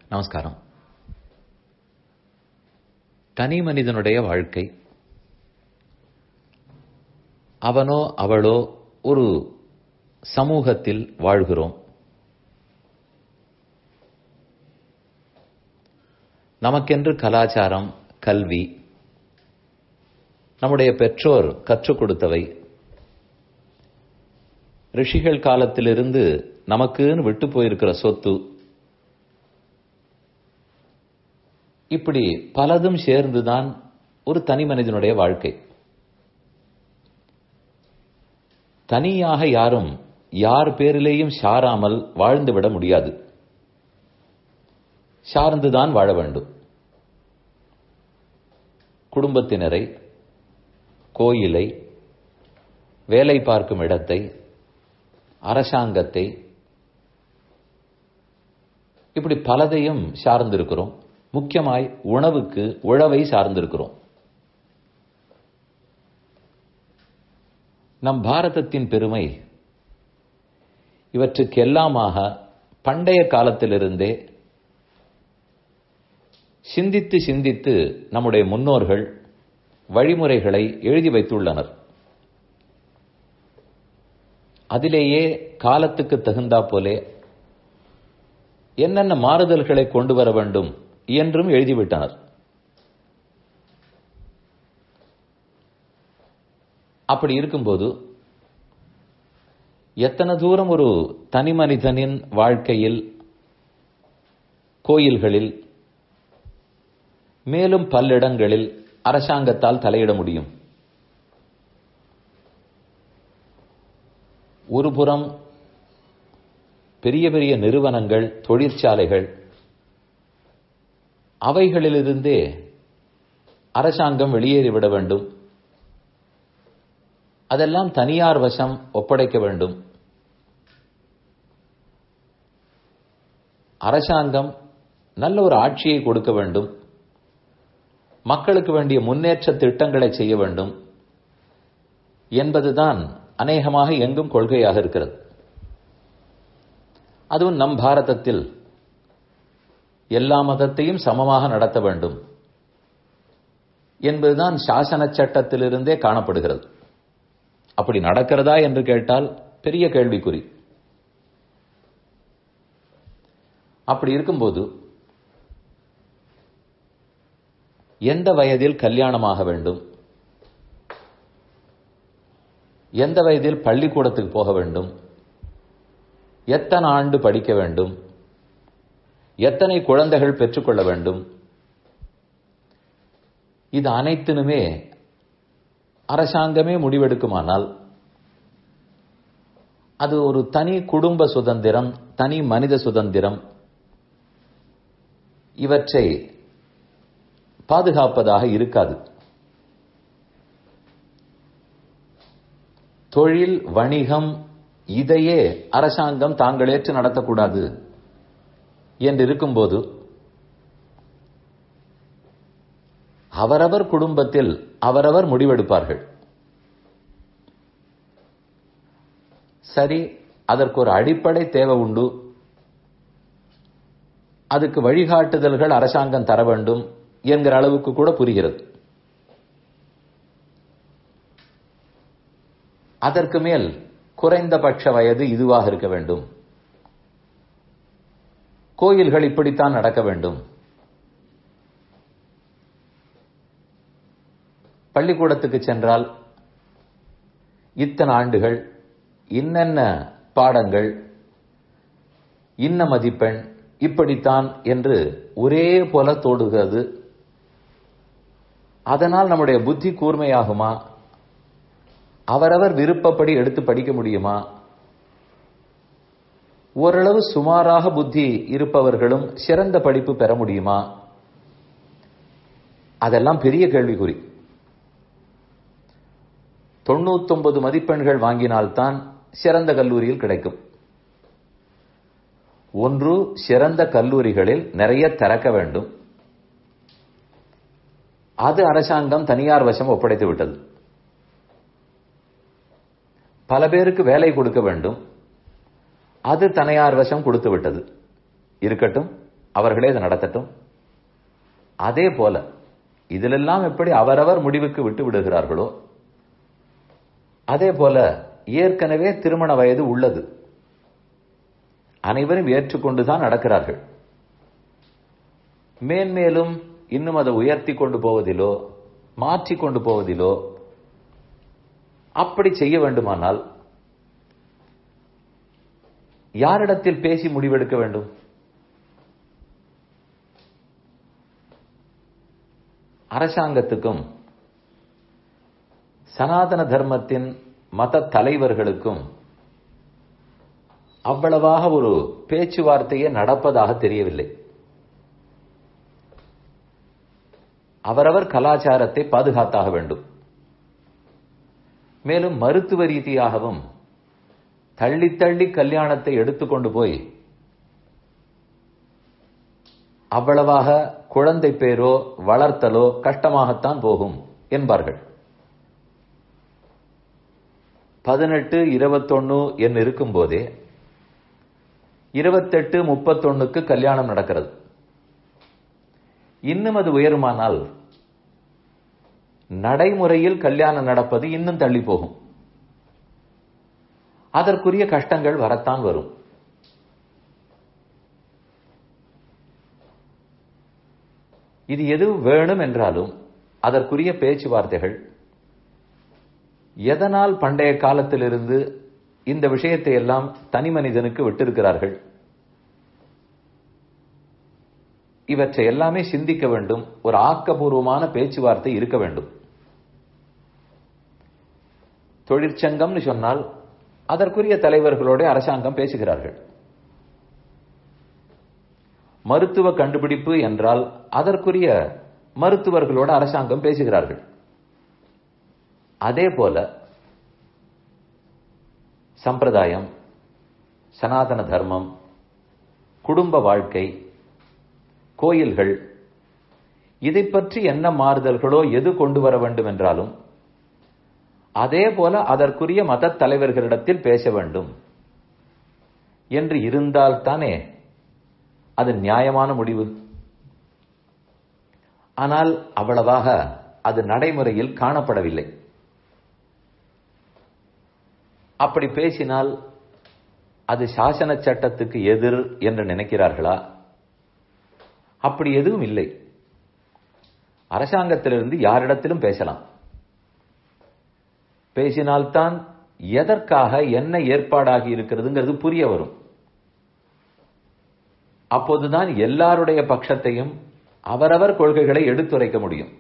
நமஸ்காரம் தனி மனிதனுடைய வாழ்க்கை அவனோ அவளோ ஒரு சமூகத்தில் வாழ்கிறோம் நமக்கென்று கலாச்சாரம் கல்வி நம்முடைய பெற்றோர் கற்றுக் கொடுத்தவை ரிஷிகள் காலத்திலிருந்து நமக்குன்னு விட்டு போயிருக்கிற சொத்து இப்படி பலதும் சேர்ந்துதான் ஒரு தனி மனிதனுடைய வாழ்க்கை தனியாக யாரும் யார் பேரிலேயும் சாராமல் வாழ்ந்துவிட முடியாது சார்ந்துதான் வாழ வேண்டும் குடும்பத்தினரை கோயிலை வேலை பார்க்கும் இடத்தை அரசாங்கத்தை இப்படி பலதையும் சார்ந்திருக்கிறோம் முக்கியமாய் உணவுக்கு உழவை சார்ந்திருக்கிறோம் நம் பாரதத்தின் பெருமை இவற்றுக்கெல்லாமாக பண்டைய காலத்திலிருந்தே சிந்தித்து சிந்தித்து நம்முடைய முன்னோர்கள் வழிமுறைகளை எழுதி வைத்துள்ளனர் அதிலேயே காலத்துக்கு தகுந்தா போலே என்னென்ன மாறுதல்களை கொண்டு வர வேண்டும் என்றும் எழுதிவிட்டனர் அப்படி இருக்கும்போது எத்தனை தூரம் ஒரு தனி மனிதனின் வாழ்க்கையில் கோயில்களில் மேலும் பல்லிடங்களில் அரசாங்கத்தால் தலையிட முடியும் ஒருபுறம் பெரிய பெரிய நிறுவனங்கள் தொழிற்சாலைகள் அவைகளிலிருந்தே அரசாங்கம் வெளியேறிவிட வேண்டும் அதெல்லாம் தனியார் வசம் ஒப்படைக்க வேண்டும் அரசாங்கம் நல்ல ஒரு ஆட்சியை கொடுக்க வேண்டும் மக்களுக்கு வேண்டிய முன்னேற்ற திட்டங்களை செய்ய வேண்டும் என்பதுதான் அநேகமாக எங்கும் கொள்கையாக இருக்கிறது அதுவும் நம் பாரதத்தில் எல்லா மதத்தையும் சமமாக நடத்த வேண்டும் என்பதுதான் சாசன சட்டத்திலிருந்தே காணப்படுகிறது அப்படி நடக்கிறதா என்று கேட்டால் பெரிய கேள்விக்குறி அப்படி இருக்கும்போது எந்த வயதில் கல்யாணமாக வேண்டும் எந்த வயதில் பள்ளிக்கூடத்துக்கு போக வேண்டும் எத்தனை ஆண்டு படிக்க வேண்டும் எத்தனை குழந்தைகள் பெற்றுக்கொள்ள வேண்டும் இது அனைத்தினுமே அரசாங்கமே முடிவெடுக்குமானால் அது ஒரு தனி குடும்ப சுதந்திரம் தனி மனித சுதந்திரம் இவற்றை பாதுகாப்பதாக இருக்காது தொழில் வணிகம் இதையே அரசாங்கம் தாங்களேற்று நடத்தக்கூடாது என்று இருக்கும்போது அவரவர் குடும்பத்தில் அவரவர் முடிவெடுப்பார்கள் சரி அதற்கு ஒரு அடிப்படை தேவை உண்டு அதுக்கு வழிகாட்டுதல்கள் அரசாங்கம் தர வேண்டும் என்கிற அளவுக்கு கூட புரிகிறது அதற்கு மேல் குறைந்தபட்ச வயது இதுவாக இருக்க வேண்டும் கோயில்கள் இப்படித்தான் நடக்க வேண்டும் பள்ளிக்கூடத்துக்கு சென்றால் இத்தனை ஆண்டுகள் இன்னென்ன பாடங்கள் இன்ன மதிப்பெண் இப்படித்தான் என்று ஒரே போல தோடுகிறது அதனால் நம்முடைய புத்தி கூர்மையாகுமா அவரவர் விருப்பப்படி எடுத்து படிக்க முடியுமா ஓரளவு சுமாராக புத்தி இருப்பவர்களும் சிறந்த படிப்பு பெற முடியுமா அதெல்லாம் பெரிய கேள்விக்குறி தொண்ணூத்தொன்பது மதிப்பெண்கள் வாங்கினால்தான் சிறந்த கல்லூரியில் கிடைக்கும் ஒன்று சிறந்த கல்லூரிகளில் நிறைய திறக்க வேண்டும் அது அரசாங்கம் தனியார் வசம் ஒப்படைத்து விட்டது பல பேருக்கு வேலை கொடுக்க வேண்டும் அது தனியார் வசம் கொடுத்து விட்டது இருக்கட்டும் அவர்களே அதை நடத்தட்டும் அதே போல இதிலெல்லாம் எப்படி அவரவர் முடிவுக்கு விட்டு விடுகிறார்களோ அதே போல ஏற்கனவே திருமண வயது உள்ளது அனைவரும் ஏற்றுக்கொண்டுதான் நடக்கிறார்கள் மேன்மேலும் இன்னும் அதை உயர்த்தி கொண்டு போவதிலோ மாற்றி கொண்டு போவதிலோ அப்படி செய்ய வேண்டுமானால் யாரிடத்தில் பேசி முடிவெடுக்க வேண்டும் அரசாங்கத்துக்கும் சனாதன தர்மத்தின் மத தலைவர்களுக்கும் அவ்வளவாக ஒரு பேச்சுவார்த்தையே நடப்பதாக தெரியவில்லை அவரவர் கலாச்சாரத்தை பாதுகாத்தாக வேண்டும் மேலும் மருத்துவ ரீதியாகவும் தள்ளி தள்ளி கல்யாணத்தை எடுத்துக்கொண்டு போய் அவ்வளவாக குழந்தை பேரோ வளர்த்தலோ கஷ்டமாகத்தான் போகும் என்பார்கள் பதினெட்டு இருபத்தொன்னு என்று இருக்கும் போதே இருபத்தெட்டு முப்பத்தொன்னுக்கு கல்யாணம் நடக்கிறது இன்னும் அது உயருமானால் நடைமுறையில் கல்யாணம் நடப்பது இன்னும் தள்ளி போகும் அதற்குரிய கஷ்டங்கள் வரத்தான் வரும் இது எது வேணும் என்றாலும் அதற்குரிய பேச்சுவார்த்தைகள் எதனால் பண்டைய காலத்திலிருந்து இந்த விஷயத்தை எல்லாம் தனி மனிதனுக்கு விட்டிருக்கிறார்கள் இவற்றை எல்லாமே சிந்திக்க வேண்டும் ஒரு ஆக்கபூர்வமான பேச்சுவார்த்தை இருக்க வேண்டும் தொழிற்சங்கம்னு சொன்னால் அதற்குரிய தலைவர்களோட அரசாங்கம் பேசுகிறார்கள் மருத்துவ கண்டுபிடிப்பு என்றால் அதற்குரிய மருத்துவர்களோட அரசாங்கம் பேசுகிறார்கள் அதே போல சம்பிரதாயம் சனாதன தர்மம் குடும்ப வாழ்க்கை கோயில்கள் இதை பற்றி என்ன மாறுதல்களோ எது கொண்டு வர வேண்டும் என்றாலும் அதே போல அதற்குரிய மத தலைவர்களிடத்தில் பேச வேண்டும் என்று இருந்தால்தானே அது நியாயமான முடிவு ஆனால் அவ்வளவாக அது நடைமுறையில் காணப்படவில்லை அப்படி பேசினால் அது சாசன சட்டத்துக்கு எதிர் என்று நினைக்கிறார்களா அப்படி எதுவும் இல்லை அரசாங்கத்திலிருந்து யாரிடத்திலும் பேசலாம் பேசினால்தான் எதற்காக என்ன ஏற்பாடாகி இருக்கிறதுங்கிறது புரிய வரும் அப்போதுதான் எல்லாருடைய பட்சத்தையும் அவரவர் கொள்கைகளை எடுத்துரைக்க முடியும்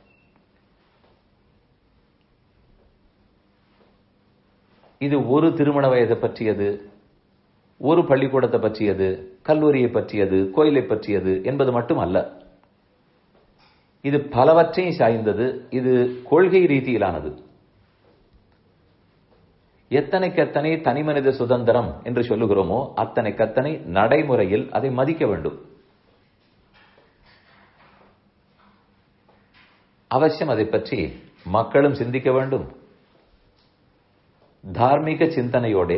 இது ஒரு திருமண வயதை பற்றியது ஒரு பள்ளிக்கூடத்தை பற்றியது கல்லூரியை பற்றியது கோயிலை பற்றியது என்பது மட்டும் அல்ல இது பலவற்றையும் சாய்ந்தது இது கொள்கை ரீதியிலானது எத்தனைக்கத்தனை தனிமனித சுதந்திரம் என்று சொல்லுகிறோமோ அத்தனை கத்தனை நடைமுறையில் அதை மதிக்க வேண்டும் அவசியம் அதை பற்றி மக்களும் சிந்திக்க வேண்டும் தார்மீக சிந்தனையோட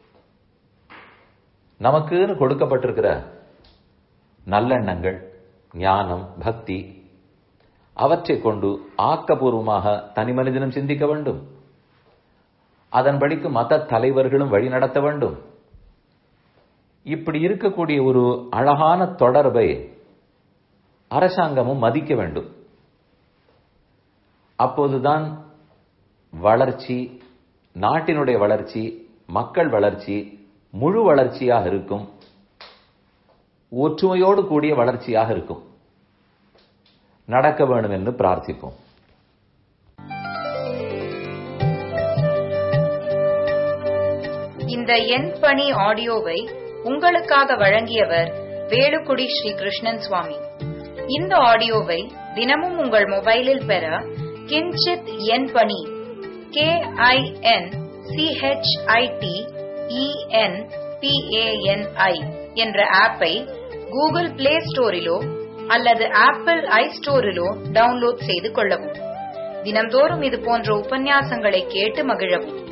நமக்குன்னு கொடுக்கப்பட்டிருக்கிற நல்லெண்ணங்கள் ஞானம் பக்தி அவற்றை கொண்டு ஆக்கபூர்வமாக தனி மனிதனும் சிந்திக்க வேண்டும் அதன்படிக்கு மத தலைவர்களும் வழி நடத்த வேண்டும் இப்படி இருக்கக்கூடிய ஒரு அழகான தொடர்பை அரசாங்கமும் மதிக்க வேண்டும் அப்போதுதான் வளர்ச்சி நாட்டினுடைய வளர்ச்சி மக்கள் வளர்ச்சி முழு வளர்ச்சியாக இருக்கும் ஒற்றுமையோடு கூடிய வளர்ச்சியாக இருக்கும் நடக்க வேண்டும் என்று பிரார்த்திப்போம் இந்த எண் பணி ஆடியோவை உங்களுக்காக வழங்கியவர் வேலுக்குடி ஸ்ரீ கிருஷ்ணன் சுவாமி இந்த ஆடியோவை தினமும் உங்கள் மொபைலில் பெற கிஞ்சித் எண் பணி கே ஐ என் சிஹெச்ஐடி இஎன் பிஏஎன்ஐ என்ற ஆப்பை கூகுள் பிளே ஸ்டோரிலோ அல்லது ஆப்பிள் ஐ ஸ்டோரிலோ டவுன்லோட் செய்து கொள்ளவும் தினம்தோறும் இது போன்ற உபன்யாசங்களை கேட்டு மகிழவும்